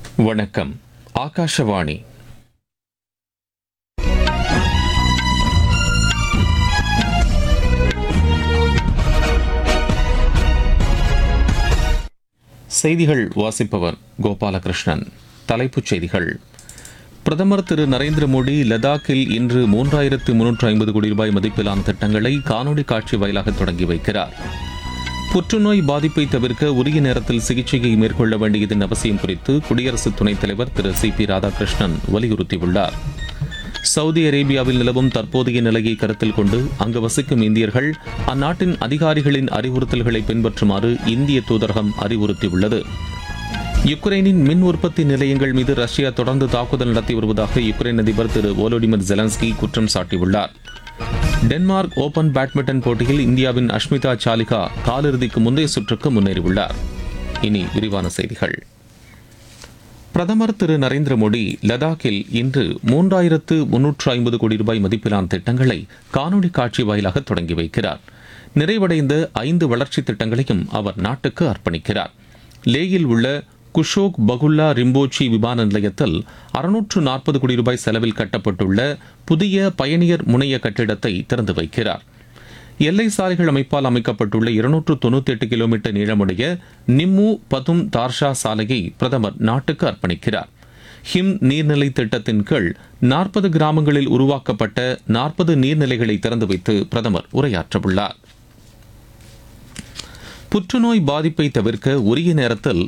வணக்கம் ஆகாஷவாணி செய்திகள் வாசிப்பவர் கோபாலகிருஷ்ணன் தலைப்புச் செய்திகள் பிரதமர் திரு நரேந்திர மோடி லடாக்கில் இன்று மூன்றாயிரத்து முன்னூற்று ஐம்பது கோடி ரூபாய் மதிப்பிலான திட்டங்களை காணொலி காட்சி வாயிலாக தொடங்கி வைக்கிறார் புற்றுநோய் பாதிப்பை தவிர்க்க உரிய நேரத்தில் சிகிச்சையை மேற்கொள்ள வேண்டியதன் அவசியம் குறித்து குடியரசு துணைத் தலைவர் திரு சி பி ராதாகிருஷ்ணன் வலியுறுத்தியுள்ளார் சவுதி அரேபியாவில் நிலவும் தற்போதைய நிலையை கருத்தில் கொண்டு அங்கு வசிக்கும் இந்தியர்கள் அந்நாட்டின் அதிகாரிகளின் அறிவுறுத்தல்களை பின்பற்றுமாறு இந்திய தூதரகம் அறிவுறுத்தியுள்ளது யுக்ரைனின் மின் உற்பத்தி நிலையங்கள் மீது ரஷ்யா தொடர்ந்து தாக்குதல் நடத்தி வருவதாக யுக்ரைன் அதிபர் திரு வோலோடிமிர் ஜெலன்ஸ்கி குற்றம் சாட்டியுள்ளார் டென்மார்க் ஓபன் பேட்மிண்டன் போட்டியில் இந்தியாவின் அஷ்மிதா சாலிகா காலிறுதிக்கு முந்தைய சுற்றுக்கு முன்னேறியுள்ளார் இனி விரிவான செய்திகள் பிரதமர் திரு நரேந்திர மோடி லடாக்கில் இன்று மூன்றாயிரத்து முன்னூற்று ஐம்பது கோடி ரூபாய் மதிப்பிலான திட்டங்களை காணொலி காட்சி வாயிலாக தொடங்கி வைக்கிறார் நிறைவடைந்த ஐந்து வளர்ச்சித் திட்டங்களையும் அவர் நாட்டுக்கு அர்ப்பணிக்கிறார் லேயில் உள்ள குஷோக் பகுல்லா ரிம்போச்சி விமான நிலையத்தில் அறுநூற்று நாற்பது கோடி ரூபாய் செலவில் கட்டப்பட்டுள்ள புதிய பயணியர் முனைய கட்டிடத்தை திறந்து வைக்கிறார் எல்லை சாலைகள் அமைப்பால் அமைக்கப்பட்டுள்ள இருநூற்று தொண்ணூத்தி எட்டு கிலோமீட்டர் நீளமுடைய நிம்மு பதும் தார்ஷா சாலையை பிரதமர் நாட்டுக்கு அர்ப்பணிக்கிறார் ஹிம் நீர்நிலை திட்டத்தின் கீழ் நாற்பது கிராமங்களில் உருவாக்கப்பட்ட நாற்பது நீர்நிலைகளை திறந்து வைத்து பிரதமர் உரையாற்றவுள்ளார் புற்றுநோய் பாதிப்பை தவிர்க்க உரிய நேரத்தில்